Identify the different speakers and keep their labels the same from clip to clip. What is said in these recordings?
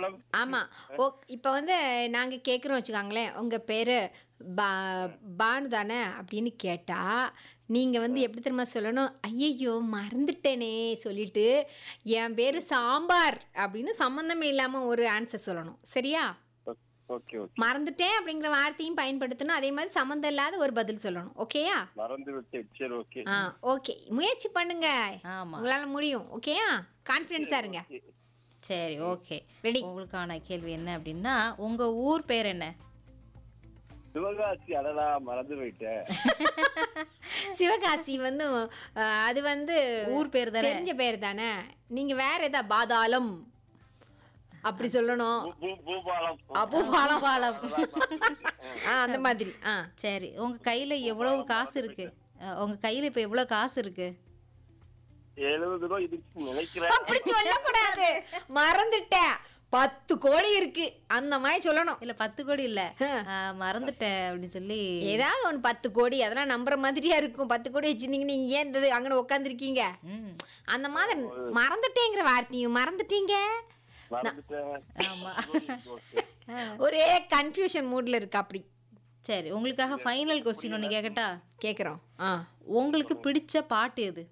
Speaker 1: Madam
Speaker 2: ஆமா ஓ இப்போ வந்து நாங்க கேட்குறோம் வச்சுக்கோங்களேன் உங்க பேரு பா பானு தானே அப்படின்னு கேட்டா நீங்க வந்து எப்படி தெரியுமா சொல்லணும் ஐயையோ மறந்துட்டேனே சொல்லிட்டு என் பேரு சாம்பார் அப்படின்னு சம்மந்தமே இல்லாம ஒரு ஆன்சர் சொல்லணும் சரியா
Speaker 1: ஓகே ஓகே
Speaker 2: மறந்துட்டேன் அப்படிங்கிற வார்த்தையும் பயன்படுத்தணும் அதே மாதிரி சம்மந்தம் இல்லாத ஒரு பதில் சொல்லணும் ஓகேயா
Speaker 1: மறந்து விட்டேன் சரி ஓகே
Speaker 2: ஆ ஓகே முயற்சி பண்ணுங்க
Speaker 3: ஆமா
Speaker 2: உங்களால முடியும் ஓகேயா கான்ஃபிடென்ஸா இருங்க
Speaker 3: சரி ஓகே
Speaker 2: ரெடி
Speaker 3: உங்களுக்கான கேள்வி என்ன அப்படின்னா உங்க ஊர் பேர் என்ன
Speaker 1: சிவகாசி அடடா மறந்து போயிட்டேன்
Speaker 2: சிவகாசி வந்து அஹ், அது வந்து
Speaker 3: ஊர் பேர் தானே
Speaker 2: தெரிஞ்ச பேர் தானே நீங்க வேற ஏதா பாதாளம் அப்படி சொல்லணும்
Speaker 1: பூ- பூ- பூபாலம்
Speaker 2: அபூபாலம்
Speaker 3: பாலம்
Speaker 2: ஆ அந்த மாதிரி ஆ
Speaker 3: சரி உங்க கையில எவ்வளவு காசு இருக்கு அஹ், உங்க கையில இப்ப எவ்வளவு காசு இருக்கு
Speaker 1: எழுபது ரூபாய் இதுக்கு நினைக்கிறேன்
Speaker 2: அப்படி சொல்லக்கூடாது மறந்துட்டேன் பத்து கோடி இருக்கு அந்த மாதிரி சொல்லணும்
Speaker 3: இல்ல பத்து கோடி இல்ல அஹ், மறந்துட்டேன் அப்படின்னு சொல்லி
Speaker 2: ஏதாவது ஒன்று பத்து கோடி அதெல்லாம் நம்புற மாதிரியா இருக்கும் பத்து கோடி வச்சிருந்தீங்க நீங்க ஏன் இந்த அங்கே உட்காந்துருக்கீங்க
Speaker 3: ம்,
Speaker 2: அந்த மாதிரி மறந்துட்டேங்கிற வார்த்தையும் மறந்துட்டீங்க
Speaker 1: மறந்துட்டேன்
Speaker 3: ஆமா
Speaker 1: ஓகே
Speaker 2: ஒரே கன்ஃபியூஷன் மூட்ல இருக்கு அப்படி
Speaker 3: சரி உங்களுக்காக ஃபைனல் கொஸ்டின் ஒன்று கேட்கட்டா
Speaker 2: கேக்குறோம் ஆ
Speaker 3: உங்களுக்கு பிடிச்ச பாட்டு எது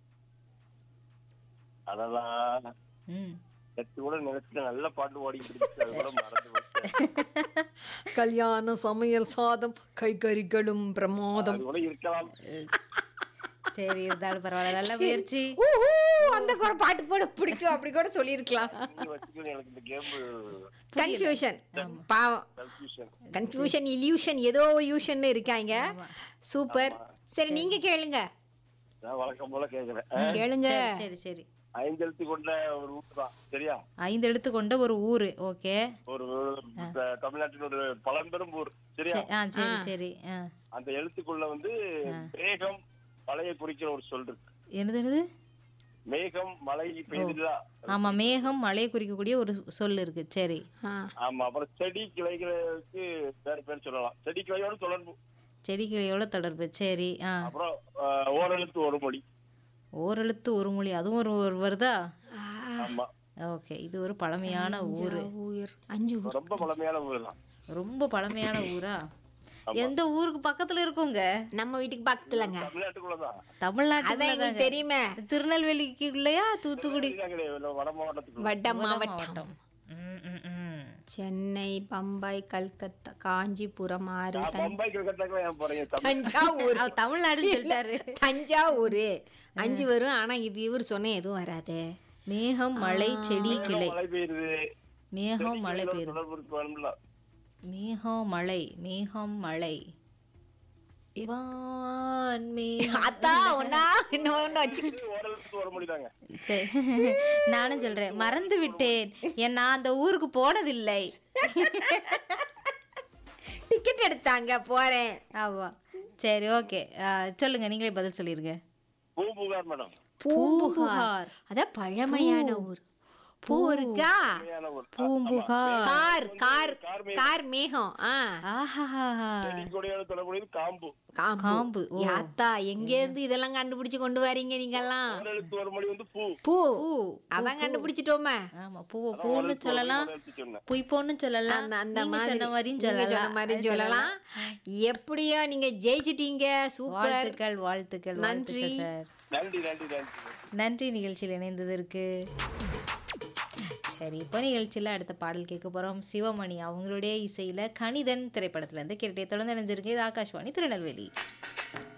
Speaker 1: அதெல்லாம்
Speaker 3: ம்
Speaker 1: நேத்து கூட நினைச்சிட்டு நல்ல பாட்டு ஓடிட்டு இருந்துச்சு அது கூட மறந்து போச்சு
Speaker 2: கல்யாணம் சமையல் சாதம் கைகறிகளும் பிரமாதம்
Speaker 1: அது கூட இருக்கலாம்
Speaker 3: சரி இருந்தாலும் பரவாயில்ல நல்ல முயற்சி
Speaker 2: ஊஹூ, அந்த ஒரு பாட்டு போட பிடிக்கும் அப்படி கூட சொல்லியிருக்கலாம்
Speaker 1: நீ வச்சுக்கணும் எனக்கு இந்த கேம்
Speaker 2: கன்ஃபியூஷன் பாவம்
Speaker 1: கன்ஃபியூஷன்
Speaker 2: கன்ஃபியூஷன் இல்யூஷன் ஏதோ யூஷன் இருக்காங்க சூப்பர் சரி நீங்க கேளுங்க
Speaker 1: நான் வழக்கம் போல கேக்குறேன்
Speaker 2: கேளுங்க
Speaker 3: சரி சரி சரி
Speaker 1: ஐந்தெழுத்து கொண்ட ஒரு ஊர் தான் சரியா
Speaker 3: ஐந்து எழுத்து கொண்ட ஒரு ஊரு ஓகே
Speaker 1: ஒரு ஒரு த- தமிழ்நாட்டின் ஒரு பழம்பெரும் ஊர் சரியா
Speaker 3: ஆ சரி சரி ஆ
Speaker 1: அந்த எழுத்துக்குள்ள வந்து மேகம் மழையை குறிக்கிற ஒரு சொல் இருக்கு
Speaker 3: என்னது என்னது
Speaker 1: மேகம் மழை பெய்யுதுல
Speaker 3: ஆமா மேகம் மழையை குறிக்கக்கூடிய ஒரு சொல் இருக்கு சரி
Speaker 2: ஆ,
Speaker 1: ஆமா அப்புறம் செடி கிளைகளுக்கு வேற பேர் சொல்லலாம் செடி கிளையோட தொடர்பு
Speaker 3: செடி கிளையோட தொடர்பு சரி ஆ
Speaker 1: அப்புறம் ஆஹ், ஓரெழுத்து ஒரு மொழி
Speaker 3: ஓரெழுத்து ஒரு மொழி அதுவும் ஒரு ஒரு வருதா
Speaker 1: ஆமா
Speaker 3: ஓகே இது ஒரு பழமையான ஊர்
Speaker 2: உயிர் அஞ்சு ஊர்
Speaker 1: ரொம்ப பழமையான ஊர் தான்
Speaker 3: ரொம்ப பழமையான ஊரா எந்த ஊருக்கு பக்கத்துல இருக்குங்க
Speaker 2: நம்ம வீட்டுக்கு பக்கத்துலங்க
Speaker 1: தமிழ்நாட்டுக்குள்ளதான்
Speaker 2: அதான்
Speaker 3: தமிழ்நாட்டுல
Speaker 2: எங்களுக்கு தெரியுமே
Speaker 3: திருநெல்வேலிக்கு இல்லையா தூத்துக்குடி
Speaker 1: இதுதான் கிடையாது, வட மாவட்டத்துக்குள்ள
Speaker 2: வட மாவட்டம்
Speaker 3: மாவட்டம் ம், ம், ம்.
Speaker 2: சென்னை பம்பாய் கல்கத்தா காஞ்சிபுரம் ஆறு
Speaker 1: நான் பம்பாய் கல்கத்தாக்கு ஏன் போறீங்க தமிழ்
Speaker 2: தஞ்சாவூர்
Speaker 3: அவர் தமிழ்நாடுன்னு சொல்லிட்டாரு
Speaker 2: தஞ்சாவூர் அஞ்சு வரும் ஆனா இது இவர் சொன்ன எதுவும் வராது
Speaker 3: மேகம் மழை செடி கிளை
Speaker 1: மழை பெய்யுது
Speaker 3: மேகம் மழை பெய்யுது
Speaker 1: தொடர்பு இருக்கு வேணும்ல
Speaker 3: மேகம் மழை மேகம் மழை வான் மேகம்
Speaker 2: அதான் ஒன்னா இன்னொன்னு வச்சுக்கிட்டு
Speaker 1: ஓரெழுத்து ஒரு மொழி தாங்க
Speaker 3: சரி நானும் சொல்றேன் மறந்து விட்டேன் ஏன் நான் அந்த ஊருக்கு போனதில்லை
Speaker 2: டிக்கெட் எடுத்தாங்க போறேன்
Speaker 3: ஆமா சரி ஓகே சொல்லுங்க நீங்களே பதில் சொல்லிருங்க
Speaker 1: பூம்புகார் மேடம்
Speaker 2: பூம்புகார் அதான் பழமையான ஊர் பூ இருக்கா
Speaker 1: பழமையான ஊர்
Speaker 3: பூம்புகார்
Speaker 2: கார் கார் கார் மேகம் ஆ
Speaker 3: ஆஹா
Speaker 1: செடி கொடியோட தொடர்புடையது காம்பு
Speaker 2: காம்பு
Speaker 3: காம்பு ஓ
Speaker 2: யாத்தா எங்க இருந்து இதெல்லாம் கண்டுபிடிச்சு கொண்டு வரீங்க நீங்கெல்லாம்
Speaker 1: ஓரெழுத்து ஒரு மொழி வந்து பூ
Speaker 2: பூ
Speaker 3: பூ
Speaker 2: அதான் கண்டுபிடிச்சிட்டோமே
Speaker 3: ஆமா பூ பூன்னு சொல்லலாம்
Speaker 1: ஓரெழுத்து சொன்னேன்
Speaker 3: புய்போன்னு சொல்லலாம்
Speaker 2: அந்த அந்த
Speaker 3: நீங்க
Speaker 2: மாதிரி
Speaker 3: சொன்ன மாதிரியும்
Speaker 2: நீங்க சொன்ன
Speaker 3: சொல்லலாம்
Speaker 2: மாதிரியும் சொல்லலாம் எப்படியோ நீங்க ஜெயிச்சிட்டீங்க சூப்பர்
Speaker 3: வாழ்த்துக்கள் வாழ்த்துக்கள்
Speaker 2: நன்றி.
Speaker 3: வாழ்த்துக்கள் சார்
Speaker 1: நன்றி நன்றி நன்றி
Speaker 3: நன்றி நிகழ்ச்சியில் இணைந்ததற்கு சரி இப்போ நிகழ்ச்சியில் அடுத்த பாடல் கேட்க போகிறோம் சிவமணி அவங்களுடைய இசையில் கணிதன் திரைப்படத்துல இருந்து கேட்டே தொடர்ந்து இணைஞ்சிருக்கு இது ஆகாஷ்வாணி திருநெல்வேலி